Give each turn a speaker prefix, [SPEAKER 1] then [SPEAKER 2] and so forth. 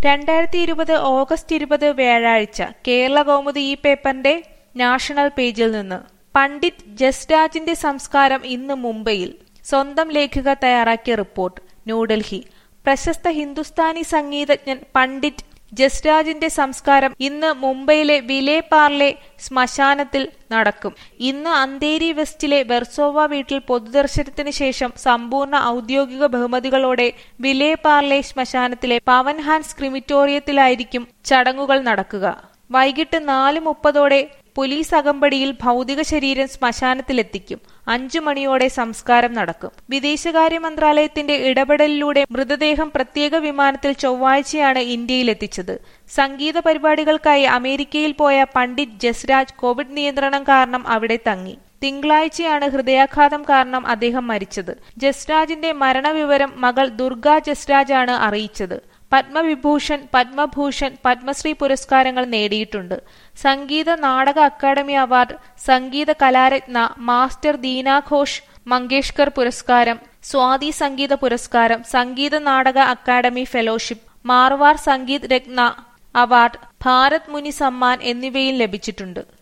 [SPEAKER 1] രണ്ടായിരത്തി ഇരുപത് ഓഗസ്റ്റ് ഇരുപത് വ്യാഴാഴ്ച കേരള കൗമുദി ഈ പേപ്പറിന്റെ നാഷണൽ പേജിൽ നിന്ന് പണ്ഡിറ്റ് ജസ്രാജിന്റെ സംസ്കാരം ഇന്ന് മുംബൈയിൽ സ്വന്തം ലേഖിക തയ്യാറാക്കിയ റിപ്പോർട്ട് ന്യൂഡൽഹി പ്രശസ്ത ഹിന്ദുസ്ഥാനി സംഗീതജ്ഞൻ പണ്ഡിറ്റ് ജസ്രാജിന്റെ സംസ്കാരം ഇന്ന് മുംബൈയിലെ വിലേ പാർലെ ശ്മശാനത്തിൽ നടക്കും ഇന്ന് അന്തേരി വെസ്റ്റിലെ വെർസോവ വീട്ടിൽ പൊതുദർശനത്തിന് ശേഷം സമ്പൂർണ്ണ ഔദ്യോഗിക ബഹുമതികളോടെ വിലേ പാർലെ ശ്മശാനത്തിലെ പവൻ ഹാൻസ് ക്രിമിറ്റോറിയത്തിലായിരിക്കും ചടങ്ങുകൾ നടക്കുക വൈകിട്ട് നാല് മുപ്പതോടെ പോലീസ് അകമ്പടിയിൽ ഭൗതിക ശരീരം ശ്മശാനത്തിലെത്തിക്കും അഞ്ചു മണിയോടെ സംസ്കാരം നടക്കും വിദേശകാര്യ മന്ത്രാലയത്തിന്റെ ഇടപെടലിലൂടെ മൃതദേഹം പ്രത്യേക വിമാനത്തിൽ ചൊവ്വാഴ്ചയാണ് ഇന്ത്യയിലെത്തിച്ചത് സംഗീത പരിപാടികൾക്കായി അമേരിക്കയിൽ പോയ പണ്ഡിറ്റ് ജസ്രാജ് കോവിഡ് നിയന്ത്രണം കാരണം അവിടെ തങ്ങി തിങ്കളാഴ്ചയാണ് ഹൃദയാഘാതം കാരണം അദ്ദേഹം മരിച്ചത് ജസ്രാജിന്റെ മരണവിവരം മകൾ ദുർഗ ജസ്രാജാണ് അറിയിച്ചത് പത്മവിഭൂഷൺ പത്മഭൂഷൺ പത്മശ്രീ പുരസ്കാരങ്ങൾ നേടിയിട്ടുണ്ട് Sangeetha Nataka academy award Sangeetha Kalaratna master Deenaghosh Mangeshkar പുരസ്കാരം സ്വാതി സംഗീത പുരസ്കാരം Sangeetha Nataka academy fellowship Marwar Sangeet Ratna award Bharat Muni Samman എന്നിവയും ലഭിച്ചിട്ടുണ്ട്